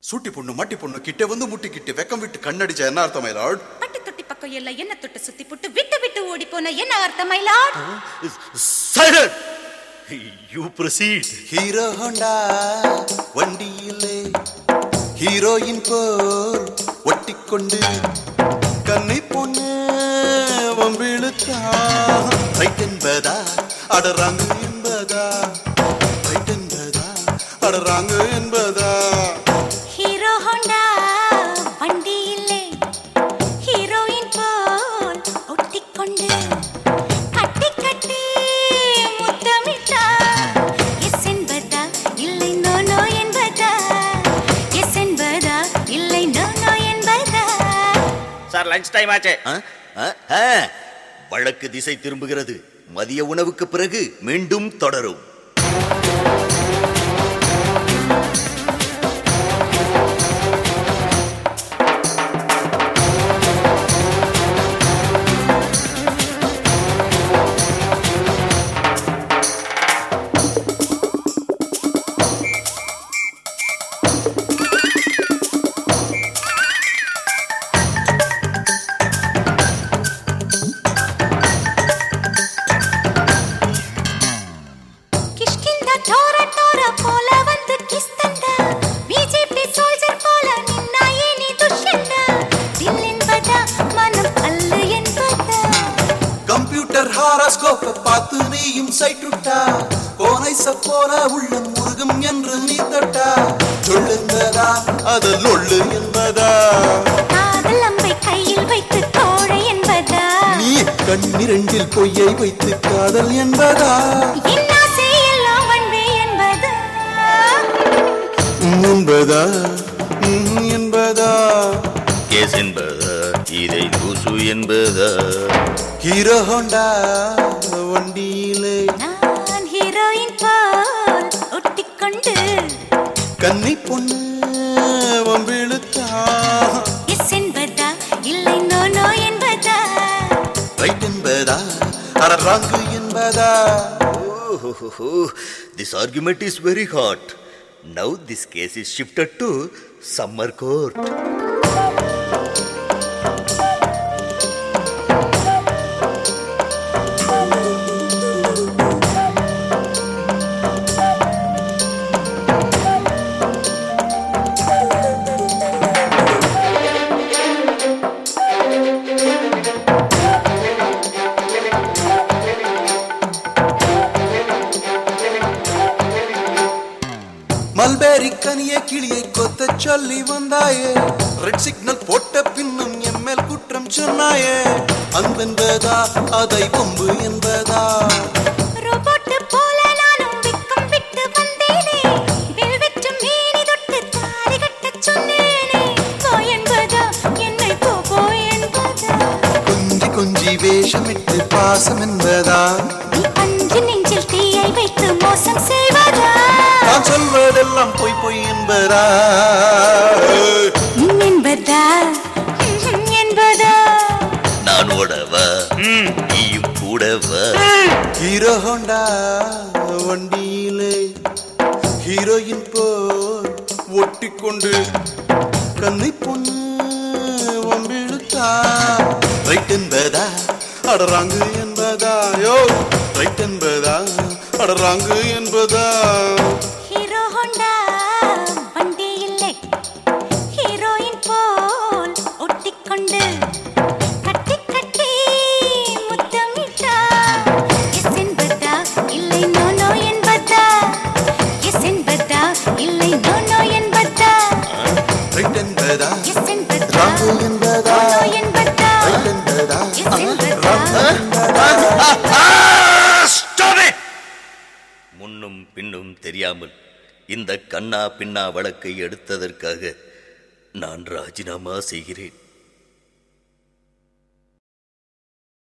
சூட்டி பொண்ணு மட்டி பொண்ணு கிட்ட வந்து முட்டிக்கிட்டு வெக்கம் விட்டு கண்ணடிச்சா என்ன அர்த்தம் my lord? பட்டு தொட்டி பக்கம் எல்லாம் என்ன தொட்டு சுத்தி புட்டு விட்டு விட்டு ஓடி போன என்ன அர்த்தம் மயிலாட் Silent! You proceed. Hero Honda வண்டியிலே ஹீரோயின் போல் ஒட்டிக்கொண்டு கண்ணை பொண்ணு வம்பிழுத்தா ரைட் என்பதா அடறாங்க என்பதா ரைட் என்பதா அடறாங்க என்பதா ஹீரோ ஹோண்டா வண்டி இல்லை ஹீரோயின் போல் ஒட்டிக்கொண்டு கட்டி கட்டி முத்தமிட்டா எஸ் என்பதா இல்லை நோ நோ என்பதா எஸ் என்பதா இல்லை நோ நோ என்பதா சார் லஞ்ச் டைம் ஆச்சு ஆ? ஆ? ஆ. வழக்கு திசை திரும்புகிறது மதிய உணவுக்கு பிறகு மீண்டும் தொடரும் கிஷ்கிந்தா டோர டோர போல வந்து கிஸ்தந்தா பிஜேபி சோல்ஜர் போல நின்னாயே நீ துஷ்யந்தா தில் என்பதா மனம் அல்ல என்பதா கம்ப்யூட்டர் ஹாராஸ்கோப்ப பார்த்து நீயும் சைட்டுட்டா கோனை சப்போல உள்ள முருகும் என்று நீ தொட்டா சொல்லுங்கதா அது லொள்ளு என்பதா காதல் அம்பை கையில் வைத்து கோழை என்பதா நீ கண்ணிரண்டில் பொய்யை வைத்து காதல் என்பதா என் ஆசை எல்லாம் வன்வே என்பதா உம் என்பதா உம் என்பதா கேஸ் என்பதா இதை தூசு என்பதா ஹீரோ ஹோண்டா வண்டியிலே நான் ஹீரோயின் போல் ஒட்டிக்கொண்டு கன்னி பொண்ணு வம்பிழுத்தா எஸ் என்பதா இல்லை நோ நோ என்பதா ரைட் என்பதா அரராங்கு என்பதா Oh, this argument is very hot. Now this case is shifted to summer court. மல்பேரி கனிய கிளியை கொத்த சொல்லி வந்தாயே ரெட் சிக்னல் போட்ட பின்னும் எம்எல் குற்றம் சொன்னாயே அன்பென்பதா அதை பொம்பு என்பதா ரோபோட் போல நானும் வெக்கம் விட்டு வந்தேனே வில் வெற்றும் மேனி தொட்டு தாலி கட்டச் சொன்னேனே போ என்பதா என்னை போ போ என்பதா கொஞ்சி கொஞ்சி வேஷமிட்டு பாசம் என்பதா நீ அஞ்சு நெஞ்சில் தீயை வைத்து மோசம் செய்வதா நான் சொல்வதெல்லாம் பொய் பொய் என்பதா உம் என்பதா உம் என்பதா நான் ஓடவா நீயும் கூடவா ஹீரோ ஹோண்டா வண்டியிலே ஹீரோயின் போல் ஒட்டிக்கொண்டு கண்ணை பொண்ணு வம்பிழுத்தா ரைட் என்பதா அடராங்கு என்பதா யோ ரைட் என்பதா அடராங்கு என்பதா ஹீரோ ஹோண்டா வண்டி இல்லை ஹீரோயின் போல் ஒட்டிக்கொண்டு கட்டி கட்டி முத்தமிட்டா எஸ் என்பதா இல்லை நோ நோ என்பதா எஸ் என்பதா இல்லை நோ நோ என்பதா ரைட் என்பதா எஸ் என்பதா ராங்கு என்பதா நோ என்பதா ரைட் என்பதா எஸ் என்பதா Stop it! முன்னும் பின்னும் தெரியாமல் இந்த கண்ணா பின்னா வழக்கை எடுத்ததற்காக நான் ராஜினாமா செய்கிறேன்